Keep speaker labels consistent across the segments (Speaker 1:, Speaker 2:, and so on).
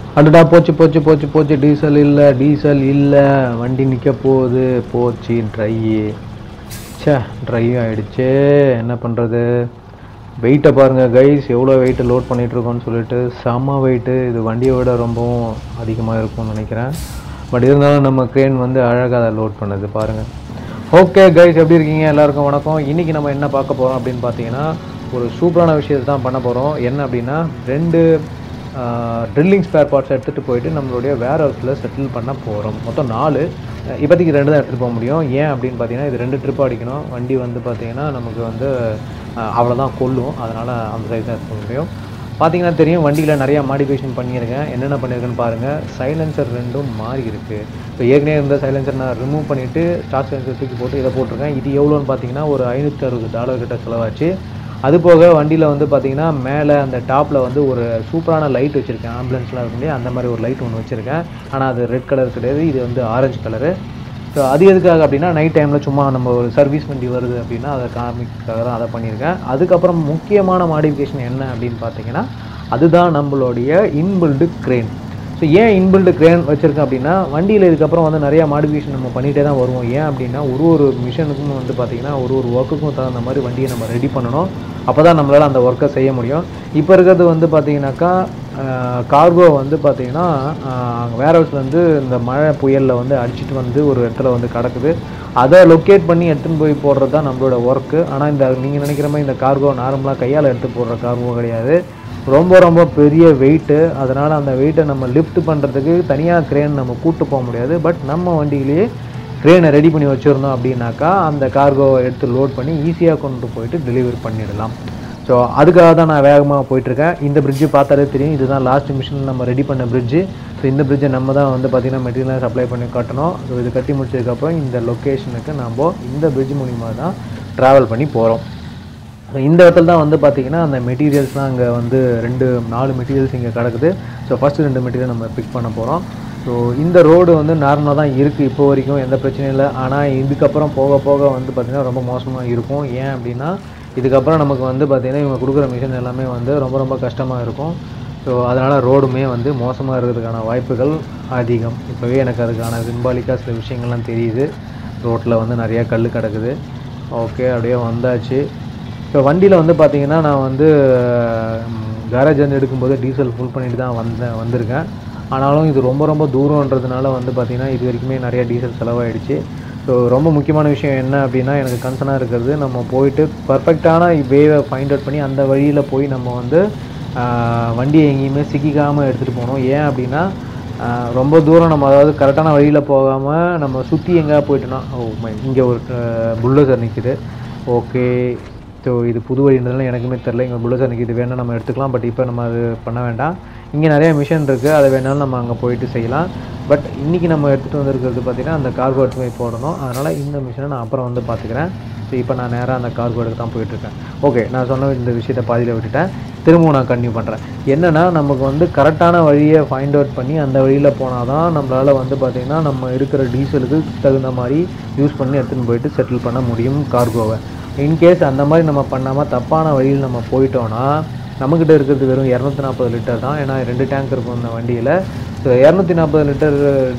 Speaker 1: அடடா போச்சு போச்சு போச்சு போச்சு டீசல் இல்லை டீசல் இல்லை வண்டி நிற்க போகுது போச்சு ட்ரை ச்சே ட்ரை ஆயிடுச்சே என்ன பண்ணுறது வெயிட்டை பாருங்கள் கைஸ் எவ்வளோ வெயிட்டை லோட் பண்ணிகிட்ருக்கோன்னு சொல்லிட்டு செம்ம வெயிட்டு இது வண்டியை விட ரொம்பவும் அதிகமாக இருக்கும்னு நினைக்கிறேன் பட் இருந்தாலும் நம்ம க்ரேன் வந்து அழகாக அதை லோட் பண்ணுது பாருங்கள் ஓகே கைஸ் எப்படி இருக்கீங்க எல்லாருக்கும் வணக்கம் இன்றைக்கி நம்ம என்ன பார்க்க போகிறோம் அப்படின்னு பார்த்தீங்கன்னா ஒரு சூப்பரான விஷயத்தை தான் பண்ண போகிறோம் என்ன அப்படின்னா ரெண்டு ட்ரில்லிங் ஸ்பேர் பார்ட்ஸ் எடுத்துகிட்டு போயிட்டு நம்மளுடைய வேர் ஹவுஸில் செட்டில் பண்ண போகிறோம் மொத்தம் நாலு அஹ் இப்போதைக்கு ரெண்டு தான் எடுத்துகிட்டு போக முடியும் ஏன் அப்படின்னு பார்த்தீங்கன்னா இது ரெண்டு ட்ரிப் அடிக்கணும் வண்டி வந்து பார்த்தீங்கன்னா நமக்கு வந்து அஹ், அவ்வளோதான் கொல்லும் அதனால் அந்த சைஸ் தான் எடுத்துக்க முடியும் பார்த்தீங்கன்னா தெரியும் வண்டியில் நிறையா மாடிஃபிகேஷன் பண்ணியிருக்கேன் என்னென்ன பண்ணியிருக்கேன்னு பாருங்கள் சைலன்சர் ரெண்டும் மாறி இருக்குது இப்போ ஏற்கனவே இருந்த சைலன்சர் நான் ரிமூவ் பண்ணிவிட்டு ஸ்டாக் சைலன்சர் தூக்கி போட்டு இதை போட்டிருக்கேன் இது எவ்வளோன்னு பார்த்தீங்கன்னா ஒரு ஐநூற்றி அறுபது டாலர் கிட்ட செலவாச்சு அது போக வண்டியில் வந்து பார்த்தீங்கன்னா மேலே அந்த டாப்பில் வந்து ஒரு சூப்பரான லைட் வச்சுருக்கேன் ஆம்புலன்ஸ்லாம் இருக்கும் இல்லையா அந்த மாதிரி ஒரு லைட் ஒன்று வச்சுருக்கேன் ஆனால் அது ரெட் கலர் கிடையாது இது வந்து ஆரஞ்சு கலரு ஸோ அது எதுக்காக அப்படின்னா நைட் டைமில் சும்மா நம்ம ஒரு சர்வீஸ் வண்டி வருது அப்படின்னா அதை காமிக்காக தான் அதை பண்ணியிருக்கேன் அதுக்கப்புறம் முக்கியமான மாடிஃபிகேஷன் என்ன அப்படின்னு பார்த்தீங்கன்னா அதுதான் நம்மளுடைய இன்பில்டு க்ரேன் ஸோ ஏன் இன்பில்டு க்ரேன் வச்சுருக்கேன் அப்படின்னா வண்டியில் இதுக்கப்புறம் வந்து நிறையா மாடிஃபிகேஷன் நம்ம பண்ணிகிட்டே தான் வருவோம் ஏன் அப்படின்னா ஒரு ஒரு மிஷனுக்கும் வந்து பார்த்திங்கன்னா ஒரு ஒரு ஒர்க்குக்கும் தகுந்த மாதிரி வண்டியை நம்ம ரெடி பண்ணணும் அப்போ தான் நம்மளால் அந்த ஒர்க்கை செய்ய முடியும் இப்போ இருக்கிறது வந்து பார்த்திங்கனாக்கா கார்கோ வந்து பார்த்திங்கன்னா வேர் ஹவுஸ்லேருந்து இந்த மழை புயலில் வந்து அடிச்சிட்டு வந்து ஒரு இடத்துல வந்து கிடக்குது அதை லொக்கேட் பண்ணி எடுத்துன்னு போய் போடுறது தான் நம்மளோட ஒர்க்கு ஆனால் இந்த நீங்கள் நினைக்கிற மாதிரி இந்த கார்கோ நார்மலாக கையால் எடுத்து போடுற கார்கோ கிடையாது ரொம்ப ரொம்ப பெரிய வெயிட்டு அதனால் அந்த வெயிட்டை நம்ம லிஃப்ட் பண்ணுறதுக்கு தனியாக க்ரேன் நம்ம கூட்டு போக முடியாது பட் நம்ம வண்டியிலேயே க்ரேனை ரெடி பண்ணி வச்சுருந்தோம் அப்படின்னாக்கா அந்த கார்கோவை எடுத்து லோட் பண்ணி ஈஸியாக கொண்டு போயிட்டு டெலிவரி பண்ணிடலாம் ஸோ அதுக்காக தான் நான் வேகமாக போயிட்டுருக்கேன் இந்த பிரிட்ஜு பார்த்தாலே தெரியும் இதுதான் லாஸ்ட் மிஷினில் நம்ம ரெடி பண்ண பிரிட்ஜு ஸோ இந்த பிரிட்ஜை நம்ம தான் வந்து பார்த்திங்கன்னா மெட்டீரியலாக சப்ளை பண்ணி கட்டணும் ஸோ இது கட்டி முடிச்சதுக்கப்புறம் இந்த லொக்கேஷனுக்கு நம்ம இந்த பிரிட்ஜ் மூலிமா தான் ட்ராவல் பண்ணி போகிறோம் ஸோ இந்த இடத்துல தான் வந்து பார்த்திங்கன்னா அந்த மெட்டீரியல்ஸ்லாம் அங்கே வந்து ரெண்டு நாலு மெட்டீரியல்ஸ் இங்கே கிடக்குது ஸோ ஃபஸ்ட்டு ரெண்டு மெட்டீரியல் நம்ம பிக் பண்ண போகிறோம் ஸோ இந்த ரோடு வந்து நார்மலாக தான் இருக்குது இப்போ வரைக்கும் எந்த பிரச்சனையும் இல்லை ஆனால் இதுக்கப்புறம் போக போக வந்து பார்த்திங்கன்னா ரொம்ப மோசமாக இருக்கும் ஏன் அப்படின்னா இதுக்கப்புறம் நமக்கு வந்து பார்த்திங்கன்னா இவங்க கொடுக்குற மிஷின் எல்லாமே வந்து ரொம்ப ரொம்ப கஷ்டமாக இருக்கும் ஸோ அதனால் ரோடுமே வந்து மோசமாக இருக்கிறதுக்கான வாய்ப்புகள் அதிகம் இப்போவே எனக்கு அதுக்கான சிம்பாலிக்காக சில விஷயங்கள்லாம் தெரியுது ரோட்டில் வந்து நிறையா கல் கிடக்குது ஓகே அப்படியே வந்தாச்சு இப்போ வண்டியில் வந்து பார்த்தீங்கன்னா நான் வந்து கேரேஜ் வந்து எடுக்கும்போது டீசல் ஃபுல் பண்ணிட்டு தான் வந்தேன் வந்திருக்கேன் ஆனாலும் இது ரொம்ப ரொம்ப தூரன்றதுனால வந்து பார்த்திங்கன்னா இது வரைக்குமே நிறைய டீசல் செலவாயிடுச்சு ஸோ ரொம்ப முக்கியமான விஷயம் என்ன அப்படின்னா எனக்கு கன்சர்னாக இருக்கிறது நம்ம போயிட்டு பர்ஃபெக்டான வேவை ஃபைண்ட் அவுட் பண்ணி அந்த வழியில் போய் நம்ம வந்து ஆஹ், வண்டியை எங்கேயுமே சிக்கிக்காமல் எடுத்துகிட்டு போகணும் ஏன் அப்படின்னா ஆஹ், ரொம்ப தூரம் நம்ம அதாவது கரெக்டான வழியில் போகாமல் நம்ம சுற்றி எங்கேயா போயிட்டோன்னா ஓ இங்கே ஒரு புல்லோசர் நிற்குது ஓகே ஸோ இது புது வழின்றதுனால எனக்குமே தெரில இங்கே புல்லோசர் நிற்கிது வேணால் நம்ம எடுத்துக்கலாம் பட் இப்போ நம்ம அது பண்ண வேண்டாம் இங்கே நிறைய மிஷின் இருக்குது அதை வேணாலும் நம்ம அங்கே போயிட்டு செய்யலாம் பட் இன்றைக்கி நம்ம எடுத்துகிட்டு வந்திருக்கிறது பார்த்திங்கன்னா அந்த கார்கோ எடுத்து போய் போடணும் அதனால் இந்த மிஷினை நான் அப்புறம் வந்து பார்த்துக்கிறேன் ஸோ இப்போ நான் நேராக அந்த கார்கோ எடுக்க தான் போயிட்டுருக்கேன் ஓகே நான் சொன்ன இந்த விஷயத்தை பாதியில் விட்டுட்டேன் திரும்பவும் நான் கன்டினியூ பண்ணுறேன் என்னென்னா நமக்கு வந்து கரெக்டான வழியை ஃபைண்ட் அவுட் பண்ணி அந்த வழியில் போனால் தான் நம்மளால் வந்து பார்த்திங்கன்னா நம்ம இருக்கிற டீசலுக்கு தகுந்த மாதிரி யூஸ் பண்ணி எடுத்துன்னு போயிட்டு செட்டில் பண்ண முடியும் கார்கோவை இன்கேஸ் அந்த மாதிரி நம்ம பண்ணாமல் தப்பான வழியில் நம்ம போயிட்டோன்னா நம்மக்கிட்ட இருக்கிறது வெறும் இரநூத்தி நாற்பது லிட்டர் தான் ஏன்னா ரெண்டு டேங்க் இருக்கும் இந்த வண்டியில் ஸோ இரநூத்தி நாற்பது லிட்டர்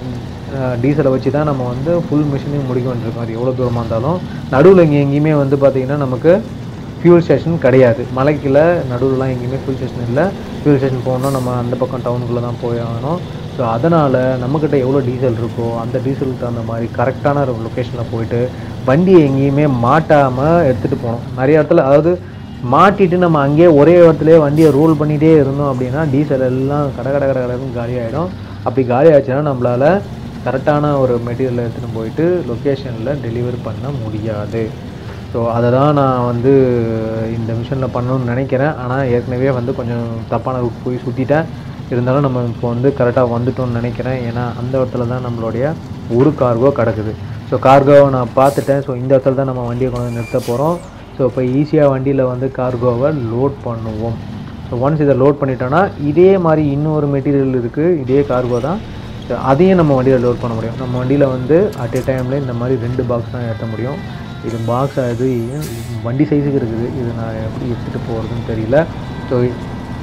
Speaker 1: டீசலை வச்சு தான் நம்ம வந்து ஃபுல் மிஷினையும் முடிக்க வேண்டியிருக்கோம் அது எவ்வளோ தூரமாக இருந்தாலும் நடுவில் இங்கே எங்கேயுமே வந்து பார்த்திங்கன்னா நமக்கு ஃபியூல் ஸ்டேஷன் கிடையாது மலைக்குள்ள நடுவுலலாம் எங்கேயுமே ஃபியூல் ஸ்டேஷன் இல்லை ஃபியூல் ஸ்டேஷன் போகணுன்னா நம்ம அந்த பக்கம் டவுனுக்குள்ளே தான் போய் ஆகணும் ஸோ அதனால் நம்மக்கிட்ட எவ்வளோ டீசல் இருக்கோ அந்த டீசலுக்கு தகுந்த மாதிரி கரெக்டான ஒரு லொக்கேஷனில் போயிட்டு வண்டியை எங்கேயுமே மாட்டாமல் எடுத்துகிட்டு போகணும் நிறைய இடத்துல அதாவது மாட்டிட்டு நம்ம அங்கேயே ஒரே இடத்துலயே வண்டியை ரோல் பண்ணிகிட்டே இருந்தோம் அப்படின்னா டீசல் எல்லாம் கட கட கட கடன்னு காலியாகிடும் அப்படி காலி ஆச்சுன்னா நம்மளால் கரெக்டான ஒரு மெட்டீரியல் எடுத்துகிட்டு போயிட்டு லொக்கேஷனில் டெலிவர் பண்ண முடியாது ஸோ அதை தான் நான் வந்து இந்த மிஷனில் பண்ணணும்னு நினைக்கிறேன் ஆனால் ஏற்கனவே வந்து கொஞ்சம் தப்பான ரூட் போய் சுற்றிட்டேன் இருந்தாலும் நம்ம இப்போ வந்து கரெக்டாக வந்துட்டோம்னு நினைக்கிறேன் ஏன்னா அந்த இடத்துல தான் நம்மளுடைய ஒரு கார்கோ கிடக்குது ஸோ கார்கோவை நான் பார்த்துட்டேன் ஸோ இந்த இடத்துல தான் நம்ம வண்டியை கொண்டு வந்து நிறுத்த போகிறோம் ஸோ இப்போ ஈஸியாக வண்டியில் வந்து கார்கோவை லோட் பண்ணுவோம் ஸோ ஒன்ஸ் இதை லோட் பண்ணிட்டோன்னா இதே மாதிரி இன்னொரு மெட்டீரியல் இருக்குது இதே கார்கோ தான் ஸோ அதையும் நம்ம வண்டியில் லோட் பண்ண முடியும் நம்ம வண்டியில் வந்து அட் எ டைமில் இந்த மாதிரி ரெண்டு பாக்ஸ் தான் ஏற்ற முடியும் இது பாக்ஸ் அது வண்டி சைஸுக்கு இருக்குது இது நான் எப்படி எடுத்துகிட்டு போகிறதுன்னு தெரியல ஸோ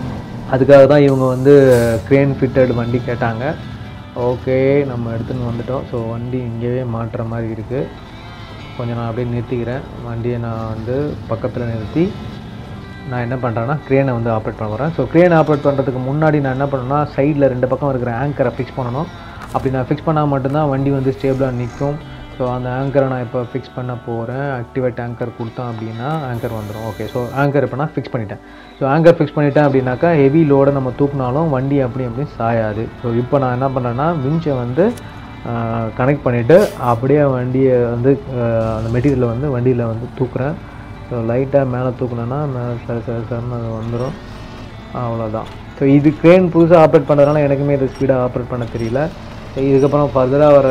Speaker 1: அதுக்காக தான் இவங்க வந்து க்ரேன் ஃபிட்டட் வண்டி கேட்டாங்க ஓகே நம்ம எடுத்துன்னு வந்துட்டோம் ஸோ வண்டி இங்கேயே மாட்டுற மாதிரி இருக்குது கொஞ்சம் நான் அப்படியே நிறுத்திக்கிறேன் வண்டியை நான் வந்து பக்கத்தில் நிறுத்தி நான் என்ன பண்ணுறேன்னா க்ரேனை வந்து ஆப்ரேட் பண்ண போகிறேன் ஸோ க்ரேனை ஆப்ரேட் பண்ணுறதுக்கு முன்னாடி நான் என்ன பண்ணணும்னா சைடில் ரெண்டு பக்கம் இருக்கிற ஆங்கரை ஃபிக்ஸ் பண்ணணும் அப்படி நான் ஃபிக்ஸ் பண்ணால் மட்டும்தான் வண்டி வந்து ஸ்டேபிளாக நிற்கும் ஸோ அந்த ஆங்கரை நான் இப்போ ஃபிக்ஸ் பண்ண போகிறேன் ஆக்டிவேட் ஆங்கர் கொடுத்தோம் அப்படின்னா ஆங்கர் வந்துடும் ஓகே ஸோ ஆங்கர் இப்போ நான் ஃபிக்ஸ் பண்ணிட்டேன் ஸோ ஆங்கர் ஃபிக்ஸ் பண்ணிட்டேன் அப்படின்னாக்கா ஹெவி லோடை நம்ம தூக்குனாலும் வண்டி அப்படி அப்படி சாயாது ஸோ இப்போ நான் என்ன பண்ணுறேன்னா விஞ்சை வந்து கனெக்ட் பண்ணிவிட்டு அப்படியே வண்டியை வந்து ஆஹ், அந்த மெட்டீரியலை வந்து வண்டியில் வந்து தூக்குறேன் ஸோ லைட்டாக மேலே தூக்குனேன்னா மேலே சரி சரி சரின்னு அது வந்துடும் அவ்வளோதான் ஸோ இது க்ரேன் புதுசாக ஆப்ரேட் பண்ணுறதுனால எனக்குமே இது ஸ்பீடாக ஆப்ரேட் பண்ண தெரியல ஸோ இதுக்கப்புறம் ஃபர்தராக வர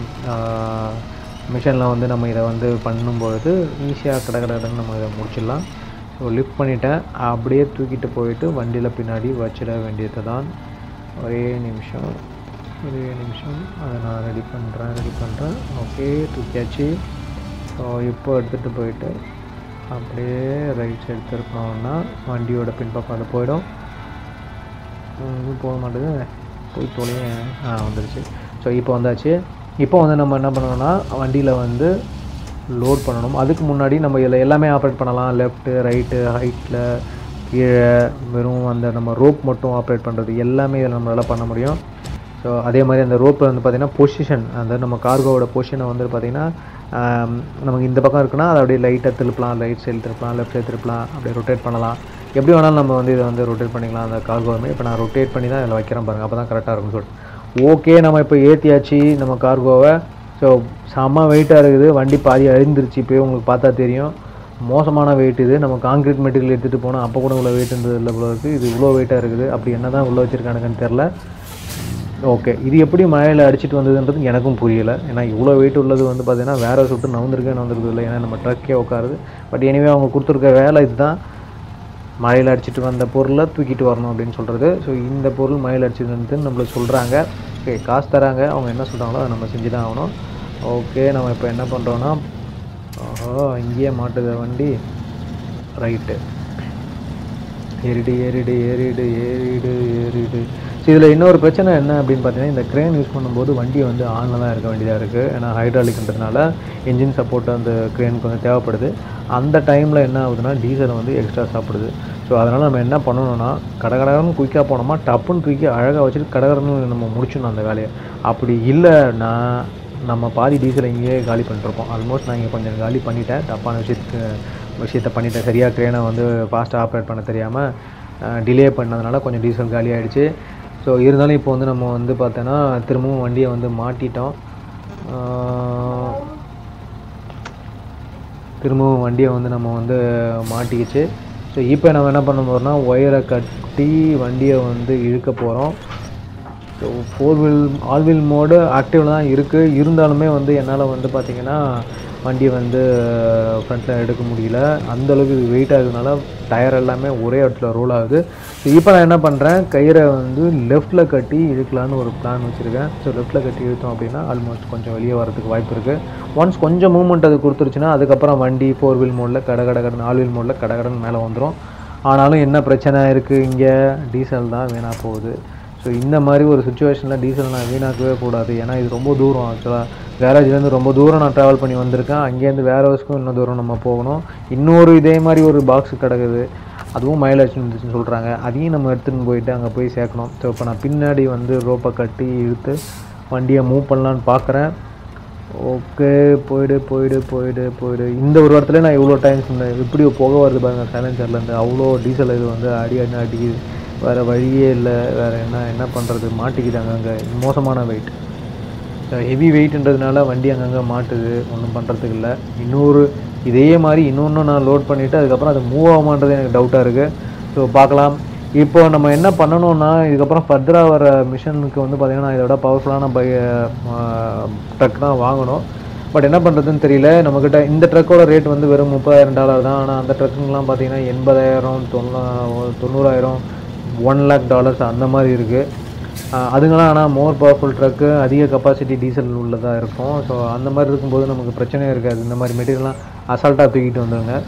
Speaker 1: மிஷினில் வந்து நம்ம இதை வந்து பண்ணும்பொழுது ஈஸியாக கட கட கடன்னு நம்ம இதை முடிச்சிடலாம் ஸோ லிஃப்ட் பண்ணிட்டேன் அப்படியே தூக்கிட்டு போயிட்டு வண்டியில் பின்னாடி வச்சிட வேண்டியது தான் ஒரே நிமிஷம் ஒரே நிமிஷம் அதை நான் ரெடி பண்ணுறேன் ரெடி பண்ணுறேன் ஓகே தூக்கியாச்சு ஸோ இப்போ எடுத்துகிட்டு போயிட்டு அப்படியே ரைட் சைடு திருப்பினோம்னா வண்டியோட பின்பக்கம் அது போயிடும் இது போக மாட்டேங்குது போய் தொலைய ஆ வந்துருச்சு ஸோ இப்போ வந்தாச்சு இப்போ வந்து நம்ம என்ன பண்ணணும்னா வண்டியில் வந்து லோட் பண்ணணும் அதுக்கு முன்னாடி நம்ம இதில் எல்லாமே ஆப்ரேட் பண்ணலாம் லெஃப்ட்டு ரைட்டு ஹைட்டில் கீழே வெறும் அந்த நம்ம ரோப் மட்டும் ஆப்ரேட் பண்ணுறது எல்லாமே இதில் நம்மளால் பண்ண முடியும் ஸோ அதே மாதிரி அந்த ரோப்பில் வந்து பார்த்திங்கன்னா பொசிஷன் அந்த நம்ம கார்கோவோட பொசிஷனை வந்து பார்த்திங்கன்னா ஆம், நமக்கு இந்த பக்கம் இருக்குன்னா அதை அப்படியே லைட்டாக திருப்பலாம் ரைட் சைடு திருப்பலாம் லெஃப்ட் சைடு திருப்பலாம் அப்படியே ரொட்டேட் பண்ணலாம் எப்படி வேணாலும் நம்ம வந்து இதை வந்து ரொட்டேட் பண்ணிக்கலாம் அந்த கார்கோவுமே இப்போ நான் ரொட்டேட் பண்ணி தான் இதில் வைக்கிறேன் பாருங்கள் அப்போ தான் கரெக்டாக இருக்கும்னு சொல்லிட்டு ஓகே நம்ம இப்போ ஏற்றியாச்சு நம்ம கார்கோவை ஸோ செம்ம வெயிட்டாக இருக்குது வண்டி பாதி அழிந்துருச்சு இப்போயே உங்களுக்கு பார்த்தா தெரியும் மோசமான வெயிட் இது நம்ம கான்கிரீட் மெட்டீரியல் எடுத்துகிட்டு போனால் அப்போ கூட இவ்வளோ வெயிட் இருந்தது இல்லை போல இருக்குது இது இவ்வளோ வெயிட்டாக இருக்குது அப்படி என்ன தான் உள்ளே வச்சுருக்கானுங்கன்னு தெரில ஓகே இது எப்படி மழையில் அடிச்சிட்டு வந்ததுன்றது எனக்கும் புரியல ஏன்னா இவ்வளோ வெயிட் உள்ளது வந்து பார்த்தீங்கன்னா வேற சுட்டு நவுந்திருக்கே நவுந்திருக்கு இல்லை ஏன்னா நம்ம ட்ரக்கே உட்காருது பட் எனிவே அவங்க கொடுத்துருக்க வேலை இதுதான் மழையில் அடிச்சிட்டு வந்த பொருளை தூக்கிட்டு வரணும் அப்படின்னு சொல்கிறது ஸோ இந்த பொருள் மழையில் அடிச்சிட்டு வந்து நம்மளுக்கு சொல்கிறாங்க ஓகே காசு தராங்க அவங்க என்ன சொல்கிறாங்களோ அதை நம்ம செஞ்சு தான் ஆகணும் ஓகே நம்ம இப்போ என்ன பண்ணுறோன்னா ஓஹோ இங்கேயே மாட்டுது வண்டி ரைட்டு ஏறிடு ஏறிடு ஏறிடு ஏறிடு ஏறிடு ஸோ இதில் இன்னொரு பிரச்சனை என்ன அப்படின்னு பார்த்தீங்கன்னா இந்த க்ரேன் யூஸ் பண்ணும்போது வண்டி வந்து ஆனில் தான் இருக்க வேண்டியதாக இருக்குது ஏன்னா ஹைட்ராலிக்ன்றதுனால இன்ஜின் சப்போர்ட் அந்த க்ரேனுக்கு வந்து தேவைப்படுது அந்த டைமில் என்ன ஆகுதுன்னா டீசல் வந்து எக்ஸ்ட்ரா சாப்பிடுது ஸோ அதனால் நம்ம என்ன பண்ணணும்னா கடகடன்னு குயிக்காக போனோமா டப்புன்னு தூக்கி அழகாக வச்சுட்டு கடகடன்னு நம்ம முடிச்சிடணும் அந்த வேலையை அப்படி இல்லைன்னா நம்ம பாதி டீசலை இங்கேயே காலி பண்ணிட்டுருப்போம் ஆல்மோஸ்ட் நான் இங்கே கொஞ்சம் காலி பண்ணிட்டேன் தப்பான விஷயத்துக்கு விஷயத்தை பண்ணிட்டேன் சரியாக க்ரேனை வந்து ஃபாஸ்ட்டாக ஆப்ரேட் பண்ண தெரியாமல் டிலே பண்ணதுனால கொஞ்சம் டீசல் காலி ஆயிடுச்சு ஸோ இருந்தாலும் இப்போ வந்து நம்ம வந்து பார்த்தோன்னா திரும்பவும் வண்டியை வந்து மாட்டிட்டோம் ஆஹ் திரும்பவும் வண்டியை வந்து நம்ம வந்து மாட்டிக்கிச்சு ஸோ இப்போ நம்ம என்ன பண்ண போகிறோம்னா ஒயரை கட்டி வண்டியை வந்து இழுக்க போகிறோம் so four wheel all wheel mode ஆக்டிவில் தான் இருக்குது இருந்தாலுமே வந்து என்னால் வந்து பார்த்திங்கன்னா வண்டியை வந்து ஃப்ரண்ட்டில் எடுக்க முடியல அந்த அளவுக்கு இது வெயிட் ஆகுதுனால டயர் எல்லாமே ஒரே இடத்துல ரோல் ஆகுது ஸோ இப்போ நான் என்ன பண்ணுறேன் கயிறை வந்து லெஃப்ட்டில் கட்டி இழுக்கலான்னு ஒரு பிளான் வச்சுருக்கேன் ஸோ லெஃப்ட்டில் கட்டி இழுத்தோம் அப்படின்னா ஆல்மோஸ்ட் கொஞ்சம் வெளியே வரதுக்கு வாய்ப்பு இருக்குது ஒன்ஸ் கொஞ்சம் மூவ்மெண்ட் அது கொடுத்துருச்சுன்னா அதுக்கப்புறம் வண்டி ஃபோர் வீல் மோடில் கட கட கடன் ஆல் வீல் மோடில் கட கடன் மேலே வந்துடும் ஆனாலும் என்ன பிரச்சனை இருக்குது இங்கே டீசல் தான் வீணாக போகுது ஸோ இந்த மாதிரி ஒரு சுச்சுவேஷனில் டீசல் நான் வீணாக்கவே கூடாது ஏன்னா இது ரொம்ப தூரம் ஆக்சுவலாக கேரேஜ்லேருந்து ரொம்ப தூரம் நான் ட்ராவல் பண்ணி வந்திருக்கேன் அங்கேருந்து வேறு ஹவுஸ்க்கும் இன்னும் தூரம் நம்ம போகணும் இன்னொரு இதே மாதிரி ஒரு பாக்ஸ் கிடக்குது அதுவும் மைலேஜ் இருந்துச்சுன்னு சொல்கிறாங்க அதையும் நம்ம எடுத்துன்னு போயிட்டு அங்கே போய் சேர்க்கணும் ஸோ இப்போ நான் பின்னாடி வந்து ரோப்பை கட்டி இழுத்து வண்டியை மூவ் பண்ணலான்னு பார்க்குறேன் ஓகே போயிடு போயிடு போயிடு போயிடு இந்த ஒரு இடத்துல நான் இவ்வளோ டைம்ஸ் இந்த இப்படி புகை வருது பாருங்க சைலன்சர்லேருந்து அவ்வளோ டீசல் இது வந்து அடி அடி அடிக்குது வேறு வழியே இல்லை வேறு என்ன என்ன பண்ணுறது மாட்டிக்குது அங்கங்கே மோசமான வெயிட் ஹெவி வெயிட்ன்றதுனால வண்டி அங்கங்கே மாட்டுது ஒன்றும் பண்ணுறதுக்கு இல்லை இன்னொரு இதே மாதிரி இன்னொன்று நான் லோட் பண்ணிவிட்டு அதுக்கப்புறம் அது மூவ் ஆகுமான்றது எனக்கு டவுட்டாக இருக்குது ஸோ பார்க்கலாம் இப்போ நம்ம என்ன பண்ணணும்னா இதுக்கப்புறம் ஃபர்தராக வர மிஷனுக்கு வந்து பார்த்திங்கன்னா இதோட பவர்ஃபுல்லான பை ட்ரக் தான் வாங்கணும் பட் என்ன பண்ணுறதுன்னு தெரியல நம்மக்கிட்ட இந்த ட்ரக்கோட ரேட் வந்து வெறும் முப்பதாயிரம் டாலர் தான் ஆனால் அந்த ட்ரக்குங்கெலாம் பார்த்தீங்கன்னா எண்பதாயிரம் தொண்ணூ தொண்ணூறாயிரம் ஒன் லேக் டாலர்ஸ் அந்த மாதிரி இருக்குது அதுங்களாம் ஆனால் மோர் பவர்ஃபுல் ட்ரக்கு அதிக கெப்பாசிட்டி டீசல் உள்ளதாக இருக்கும் ஸோ அந்த மாதிரி இருக்கும்போது நமக்கு பிரச்சனையே இருக்காது இந்த மாதிரி மெட்டீரியல்லாம் அசால்ட்டாக தூக்கிட்டு வந்துடுங்க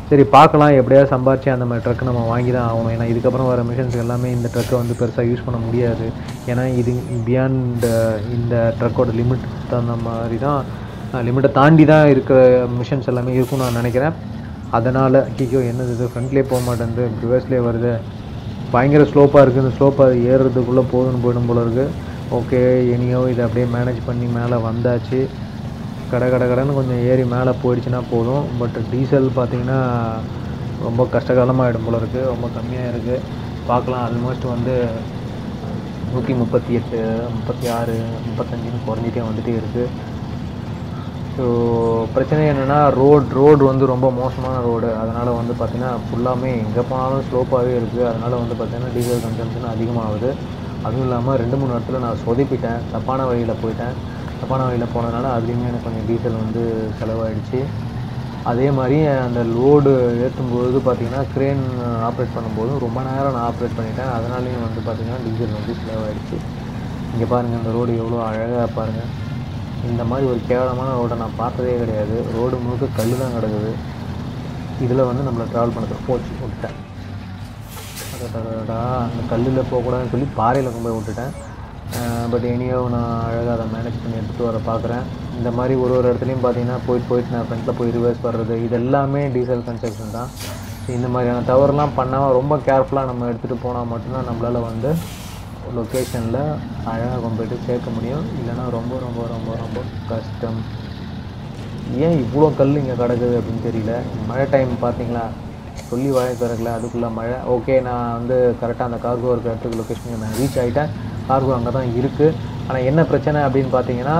Speaker 1: சரி பார்க்கலாம் எப்படியாவது சம்பாரிச்சு அந்த மாதிரி ட்ரக் நம்ம வாங்கி தான் ஆகணும் ஏன்னா இதுக்கப்புறம் வர மிஷின்ஸ் எல்லாமே இந்த ட்ரக்கை வந்து பெருசாக யூஸ் பண்ண முடியாது ஏன்னா இது பியாண்ட் இந்த ட்ரக்கோட லிமிட் தகுந்த மாதிரி தான் லிமிட்டை தாண்டி தான் இருக்கிற மிஷின்ஸ் எல்லாமே இருக்கும்னு நான் நினைக்கிறேன் அதனால் கிக்கோ என்னது இது ஃப்ரண்ட்லேயே போக மாட்டேங்குது ரிவர்ஸ்லேயே வருது பயங்கர ஸ்லோப்பாக இருக்குது இந்த ஸ்லோப்பாக ஏறுறதுக்குள்ளே போதும்னு போயிடும் போல இருக்குது ஓகே இனியோ இதை அப்படியே மேனேஜ் பண்ணி மேலே வந்தாச்சு கடை கடை கடைன்னு கொஞ்சம் ஏறி மேலே போயிடுச்சுன்னா போதும் பட் டீசல் பார்த்தீங்கன்னா ரொம்ப கஷ்டகாலமாகிடும் போல இருக்குது ரொம்ப கம்மியாக இருக்குது பார்க்கலாம் ஆல்மோஸ்ட் வந்து நூற்றி முப்பத்தி எட்டு முப்பத்தி ஆறு முப்பத்தஞ்சுன்னு குறைஞ்சிட்டே வந்துட்டே இருக்குது ஸோ பிரச்சனை என்னென்னா ரோட் ரோடு வந்து ரொம்ப மோசமான ரோடு அதனால் வந்து பார்த்திங்கன்னா ஃபுல்லாமே எங்கே போனாலும் ஸ்லோப்பாகவே இருக்குது அதனால் வந்து பார்த்திங்கன்னா டீசல் கன்சம்ஷன் அதிகமாகுது அதுவும் இல்லாமல் ரெண்டு மூணு இடத்துல நான் சொதப்பிட்டேன் தப்பான வழியில் போயிட்டேன் தப்பான வழியில் போனதுனால அதுலேயுமே எனக்கு கொஞ்சம் டீசல் வந்து செலவாயிடுச்சு அதே மாதிரி அந்த லோடு ஏற்றும்போது பார்த்திங்கன்னா க்ரேன் ஆப்ரேட் பண்ணும்போது ரொம்ப நேரம் நான் ஆப்ரேட் பண்ணிட்டேன் அதனாலேயும் வந்து பார்த்திங்கன்னா டீசல் வந்து செலவாயிடுச்சு இங்கே பாருங்கள் இந்த ரோடு எவ்வளோ அழகாக பாருங்கள் இந்த மாதிரி ஒரு கேவலமான ரோடை நான் பார்த்ததே கிடையாது ரோடு முழுக்க கல் தான் கிடக்குது இதில் வந்து நம்மளை ட்ராவல் பண்ணுறது போச்சு விட்டுட்டேன் அடடடடா அந்த கல்லில் போகக்கூடாதுன்னு சொல்லி பாறையில் கொண்டு போய் விட்டுட்டேன் பட் எனியோ நான் அழகாக அதை மேனேஜ் பண்ணி எடுத்துகிட்டு வர பார்க்குறேன் இந்த மாதிரி ஒரு ஒரு இடத்துலையும் பார்த்தீங்கன்னா போயிட்டு போயிட்டு நான் ஃப்ரண்ட்டில் போய் ரிவர்ஸ் வர்றது இது எல்லாமே டீசல் கன்ஸ்ட்ரக்ஷன் தான் இந்த மாதிரியான தவறுலாம் பண்ணாமல் ரொம்ப கேர்ஃபுல்லாக நம்ம எடுத்துகிட்டு போனால் மட்டும்தான் நம்மளால் வந்து லொக்கேஷனில் அழகாக கொண்டு போயிட்டு சேர்க்க முடியும் இல்லைன்னா ரொம்ப ரொம்ப ரொம்ப ரொம்ப கஷ்டம் ஏன் இவ்வளோ கல் இங்கே கிடக்குது அப்படின்னு தெரியல மழை டைம் பார்த்தீங்களா சொல்லி வாய திறக்கல அதுக்குள்ளே மழை ஓகே நான் வந்து கரெக்டாக அந்த கார்கோ இருக்கிற இடத்துக்கு லொக்கேஷனுக்கு நான் ரீச் ஆகிட்டேன் கார்கோ அங்கே தான் இருக்குது ஆனால் என்ன பிரச்சனை அப்படின்னு பார்த்தீங்கன்னா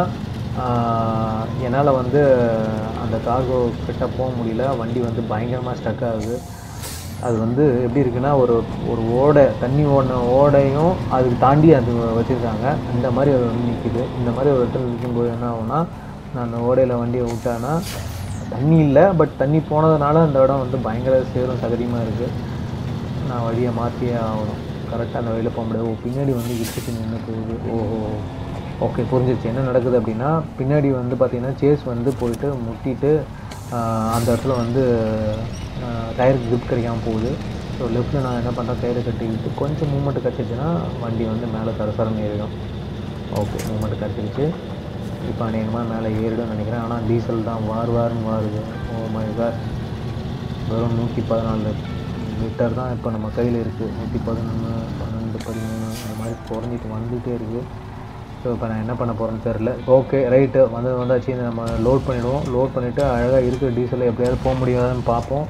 Speaker 1: என்னால் வந்து அந்த கார்கோ கிட்ட போக முடியல வண்டி வந்து பயங்கரமாக ஸ்டக் ஆகுது அது வந்து எப்படி இருக்குன்னா ஒரு ஒரு ஓடை தண்ணி ஓடின ஓடையும் அதுக்கு தாண்டி அது வச்சுருக்காங்க இந்த மாதிரி அது வந்து நிற்கிது இந்த மாதிரி ஒரு இடத்துல நிற்கும்போது என்ன ஆகும்னா நான் அந்த ஓடையில் வண்டியை விட்டேன்னா தண்ணி இல்லை பட் தண்ணி போனதுனால அந்த இடம் வந்து பயங்கர சேரும் சகதியமாக இருக்குது நான் வழியை மாற்றியே ஆகணும் கரெக்டாக அந்த வழியில் போக முடியாது ஓ பின்னாடி வந்து இடிச்சிட்டு நின்று போகுது ஓஹோ ஓகே புரிஞ்சிருச்சு என்ன நடக்குது அப்படின்னா பின்னாடி வந்து பார்த்திங்கன்னா சேஸ் வந்து போயிட்டு முட்டிட்டு ஆஹ், அந்த இடத்துல வந்து டயருக்கு grip கிடைக்காம போகுது ஸோ லெஃப்ட்டில் நான் என்ன பண்ணுறேன் கயிறு கட்டிக்கிட்டு கொஞ்சம் மூமெண்ட் கிடச்சிச்சுன்னா வண்டி வந்து மேலே சரசரன்னு ஏறிடும் ஓகே மூமெண்ட் கிடச்சிருச்சு இப்போ அநேகமாக மேலே ஏறிடும்னு நினைக்கிறேன் ஆனால் டீசல் தான் வார் வார்னு வாருது ஓ மை காட் வெறும் நூற்றி பதினாலு லிட்டர் தான் இப்போ நம்ம கையில் இருக்குது நூற்றி பதினொன்று பன்னெண்டு பதிமூணு அந்த மாதிரி குறைஞ்சிட்டு வந்துகிட்டே இருக்குது ஸோ இப்போ நான் என்ன பண்ண போகிறேன்னு தெரில ஓகே ரைட்டு வந்து வந்தாச்சு இதை நம்ம லோட் பண்ணிவிடுவோம் லோட் பண்ணிவிட்டு அழகாக இருக்கிற டீசலில் எப்படியாவது போக முடியாதான்னு பார்ப்போம்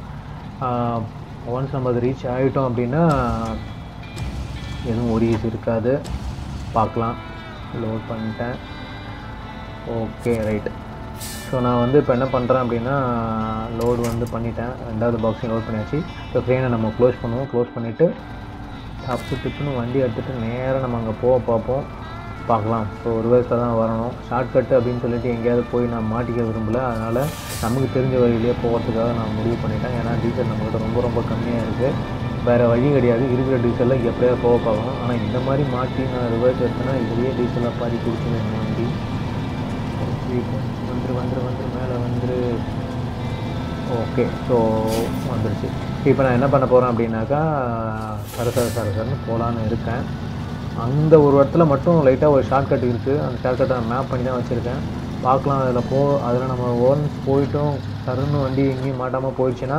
Speaker 1: ஒன்ஸ் நம்ம அது ரீச் ஆகிட்டோம் அப்படின்னா எதுவும் ஒரிஸ் இருக்காது பார்க்கலாம் லோட் பண்ணிட்டேன் ஓகே ரைட் ஸோ நான் வந்து இப்போ என்ன பண்ணுறேன் அப்படின்னா லோடு வந்து பண்ணிட்டேன் ரெண்டாவது பாக்ஸையும் லோட் பண்ணியாச்சு ஸோ க்ரெயினை நம்ம க்ளோஸ் பண்ணுவோம் க்ளோஸ் பண்ணிவிட்டு தப்பு டிப்புன்னு வண்டி எடுத்துகிட்டு நேராக நம்ம அங்கே போக பார்ப்போம் பார்க்கலாம் ஸோ ரிவர்ஸில் தான் வரணும் ஷார்ட்கட் அப்படின்னு சொல்லிட்டு எங்கேயாவது போய் நான் மாட்டிக்க விரும்பல அதனால் நமக்கு தெரிஞ்ச வழியிலேயே போகிறதுக்காக நான் முடிவு பண்ணிட்டேன் ஏன்னா டீசல் நம்மகிட்ட ரொம்ப ரொம்ப கம்மியாக இருக்குது வேறு வழி கிடையாது இருக்கிற டீசலில் எப்படியாவது போக பார்க்கணும் ஆனால் இந்த மாதிரி மாட்டி நான் ரிவர்ஸ் எடுத்தேன்னா இதுலேயே டீசலாக பாதி குடிச்சிடும் இந்த வண்டி வந்துரு வந்துரு வந்துரு மேலே வந்துரு ஓகே ஸோ வந்துருச்சு இப்போ நான் என்ன பண்ண போகிறேன் அப்படின்னாக்கா சரசர சரசரன்னு போகலான்னு இருக்கேன் அந்த ஒரு இடத்துல மட்டும் லைட்டாக ஒரு ஷார்ட்கட் இருக்குது அந்த ஷார்ட்கட்டை நான் மேப் பண்ணி தான் வச்சுருக்கேன் பார்க்கலாம் அதில் போ அதில் நம்ம ஒன்ஸ் போயிட்டோம் சருன்னு வண்டி எங்கேயும் மாட்டாமல் போயிடுச்சுன்னா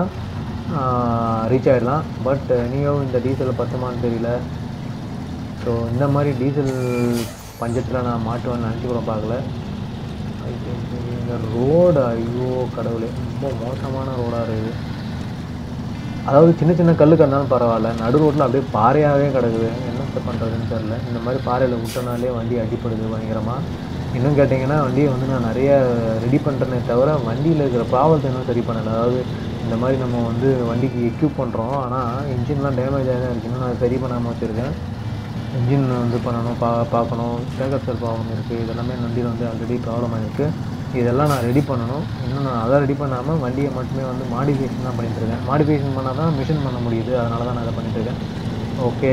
Speaker 1: ரீச் ஆகிடலாம் பட் நீயும் இந்த டீசல் பத்துமான்னு தெரியல ஸோ இந்த மாதிரி டீசல் பஞ்சத்தில் நான் மாட்டுவேன்னு நினச்சி கூட பார்க்கல ஐயோ, இந்த ரோடு ஐயோ கடவுளே ரொம்ப மோசமான ரோடாக இருக்குது அதாவது சின்ன சின்ன கல் கிடந்தாலும் பரவாயில்ல நடு ரோட்டில் அப்படியே பாறையாகவே கிடக்குது என்னத்த பண்ணுறதுன்னு தெரில இந்த மாதிரி பாறையில் விட்டனாலே வண்டி அடிப்படுது பயங்கரமாக இன்னும் கேட்டிங்கன்னா வண்டியை வந்து நான் நிறைய ரெடி பண்ணுறேனே தவிர வண்டியில் இருக்கிற ப்ராப்ளத்தை இன்னும் சரி பண்ணலை அதாவது இந்த மாதிரி நம்ம வந்து வண்டிக்கு எக்யூப் பண்ணுறோம் ஆனால் இன்ஜின்லாம் டேமேஜ் ஆகி தான் இருக்கு இன்னும் நான் சரி பண்ணாமல் வச்சுருக்கேன் இன்ஜின் வந்து பண்ணணும் பா பார்க்கணும் ஸ்டேக்கர் ப்ராப்ளம் இருக்குது இதெல்லாமே வண்டியில் வந்து ஆல்ரெடி ப்ராப்ளம் ஆகிருக்கு இதெல்லாம் நான் ரெடி பண்ணணும் இன்னும் நான் அதை ரெடி பண்ணாமல் வண்டியை மட்டுமே வந்து மாடிஃபிகேஷன் தான் பண்ணிட்டு இருக்கேன் மாடிஃபிகேஷன் பண்ணால் தான் மிஷின் பண்ண முடியுது அதனால தான் நான் அதை பண்ணிட்டு இருக்கேன் ஓகே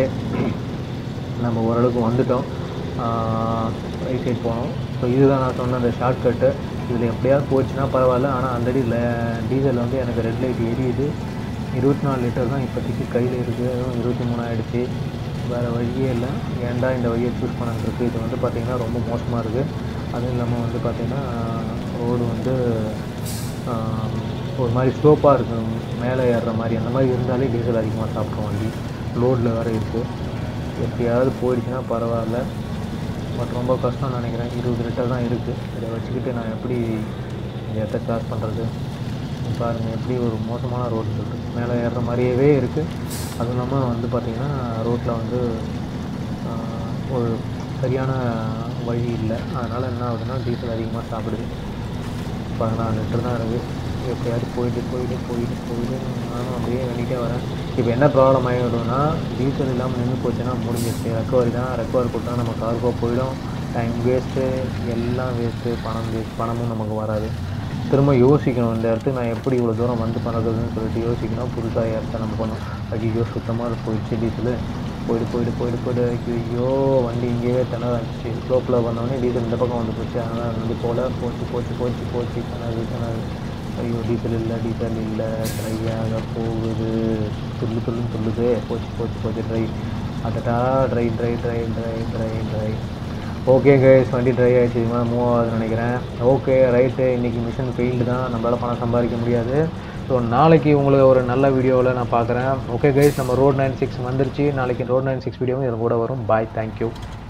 Speaker 1: நம்ம ஓரளவுக்கு வந்துட்டோம் ரைட் சைட் போனோம் ஸோ இதுதான் நான் சொன்ன அந்த ஷார்ட்கட்டு இதில் எப்படியாவது போச்சுன்னா பரவாயில்ல ஆனால் ஆல்ரெடி டீசல் வந்து எனக்கு ரெட் லைட் எரியுது இருபத்தி நாலு லிட்டர் தான் இப்போதைக்கு கையில் இருக்குது அதுவும் இருபத்தி மூணு ஆயிடுச்சு வேறு வழியே இல்லை ஏன்டா இந்த வழியை சூஸ் பண்ணான்ருக்கு இது வந்து பார்த்திங்கன்னா ரொம்ப மோசமாக இருக்குது அதுவும் இல்லாமல் வந்து பார்த்திங்கன்னா ரோடு வந்து ஆஹ், ஒரு மாதிரி ஸ்லோப்பாக இருக்கும் மேலே ஏறுற மாதிரி அந்த மாதிரி இருந்தாலே டீசல் அதிகமாக சாப்பிட்ரும் வண்டி லோடில் வேறு இருக்குது எப்படியாவது போயிடுச்சுன்னா பரவாயில்ல பட் ரொம்ப கஷ்டம்னு நினைக்கிறேன் இருபது லிட்டர் தான் இருக்குது இதை வச்சுக்கிட்டு நான் எப்படி இந்த இடத்த கிராஸ் பண்ணுறது பாருங்கள் எப்படி ஒரு மோசமான ரோடு இருக்குது மேலே ஏறுற மாதிரியவே இருக்குது அதுவும் இல்லாமல் வந்து பார்த்திங்கன்னா ரோட்டில் வந்து ஆஹ், ஒரு சரியான வழி இல்லை அதனால் என்ன ஆகுதுன்னா டீசல் அதிகமாக சாப்பிடுது பதினாலு லிட்டர் தான் இருக்குது எப்படியாவது போயிட்டு போயிட்டு போயிட்டு போயிட்டு நானும் அப்படியே வேண்டிகிட்டே வரேன் இப்போ என்ன ப்ராப்ளம் ஆகிடும்னா டீசல் இல்லாமல் நின்று போச்சுன்னா முடிஞ்சிருச்சு ரெக்கவரி தான் ரெக்கவரி கொடுத்தா நம்ம கார்கோ போயிடும் டைம் வேஸ்ட்டு எல்லாம் வேஸ்ட்டு பணம் வேஸ்ட் பணமும் நமக்கு வராது திரும்ப யோசிக்கணும் இந்த இடத்துக்கு நான் எப்படி இவ்வளோ தூரம் வந்து பண்ணுறதுன்னு சொல்லிட்டு யோசிக்கணும் புதுசாக இடத்த நம்ம பண்ணோம் ஐயோ சுத்தமாக போயிடுச்சு டீசலு போயிட்டு போயிட்டு போயிட்டு போயிட்டு ஐயோ வண்டி இங்கேயே திணறாச்சு ஸ்லோப்பில் வந்தோடனே டீசல் இந்த பக்கம் வந்து போச்சு அதனால் வண்டி போல போச்சு போச்சு போச்சு போச்சு திணறு திணறு ஐயோ டீசல் இல்லை டீசல் இல்லை ட்ரையாக போகுது துள்ளு துள்ளுன்னு துள்ளுது போச்சு போச்சு போச்சு ட்ரை அதட்டா try try try try try try okay guys வண்டி ட்ரை ஆகிடுச்சு இது மாதிரி மூவ் ஆகுதுன்னு நினைக்கிறேன் ஓகே ரைட்டு இன்றைக்கி மிஷின் ஃபெயில்டு தான் நம்மளால் பணம் சம்பாதிக்க முடியாது ஸோ நாளைக்கு உங்களுக்கு ஒரு நல்ல வீடியோவில் நான் பார்க்குறேன் ஓகே கைஸ் நம்ம ரோட் நைன் சிக்ஸ் வந்துருச்சு நாளைக்கு ரோட் நைன் சிக்ஸ் வீடியோவும் இது கூட வரும் பாய் தேங்க்யூ